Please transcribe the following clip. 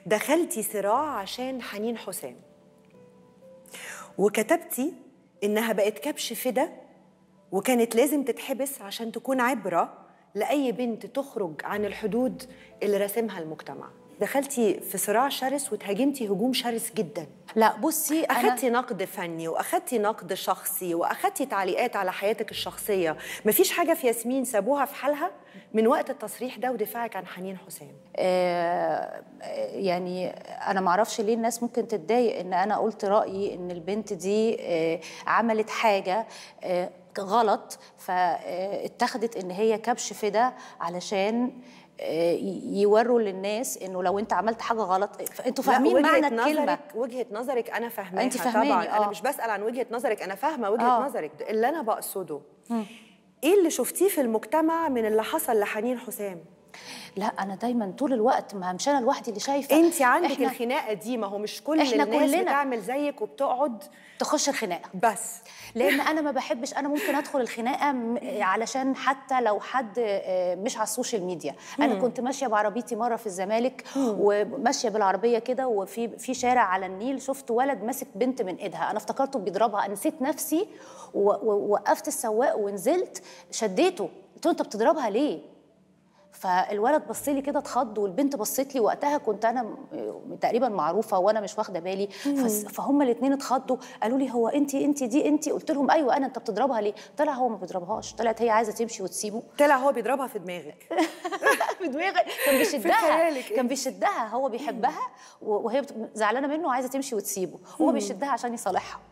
دخلتي صراع عشان حنين حسام وكتبتي إنها بقت كبش فدا وكانت لازم تتحبس عشان تكون عبرة لأي بنت تخرج عن الحدود اللي راسمها المجتمع دخلتي في صراع شرس وتهاجمتي هجوم شرس جدا لا بصي انا أخدتي نقد فني وأخدتي نقد شخصي وأخدتي تعليقات على حياتك الشخصية مفيش حاجة في ياسمين سابوها في حالها من وقت التصريح ده ودفاعك عن حنين حسام آه يعني انا ما اعرفش ليه الناس ممكن تتضايق ان انا قلت رايي ان البنت دي آه عملت حاجه آه غلط فاتخذت ان هي كبش فدا علشان آه، يوروا للناس انه لو انت عملت حاجه غلط انتوا لا، فاهمين وجهة معنى الكلمه نظرك وجهة نظرك أنا فاهماها أنت فاهماني، طبعا أنا آه. مش بسأل عن وجهة نظرك أنا فاهمة وجهة آه. نظرك اللي أنا بقصده إيه اللي شفتيه في المجتمع من اللي حصل لحنين حسام؟ لا انا دايما طول الوقت ما مش انا لوحدي اللي شايفه انت عندك إحنا الخناقه دي ما هو مش كل إحنا الناس كلنا. بتعمل زيك وبتقعد تخش الخناقه بس لان انا ما بحبش انا ممكن ادخل الخناقه م- علشان حتى لو حد آه، مش على السوشيال ميديا انا كنت ماشيه بعربيتي مره في الزمالك وماشيه بالعربيه كده وفي في شارع على النيل شفت ولد ماسك بنت من ايدها انا افتكرته بيضربها أنا نسيت نفسي و- و- ووقفت السواق ونزلت شديته قلت له انت بتضربها ليه فالولد بص لي كده اتخض والبنت بصت لي وقتها كنت انا م- تقريبا معروفه وانا مش واخده بالي فس- فهم الاثنين اتخضوا قالوا لي هو انت انت دي انت قلت لهم ايوه انا انت بتضربها ليه طلع هو ما بيضربهاش طلعت هي عايزه تمشي وتسيبه طلع هو بيضربها في دماغك في دماغي كان بيشدها خيالك كان بيشدها هو بيحبها و- وهي بت- زعلانه منه وعايزه تمشي وتسيبه هو بيشدها عشان يصالحها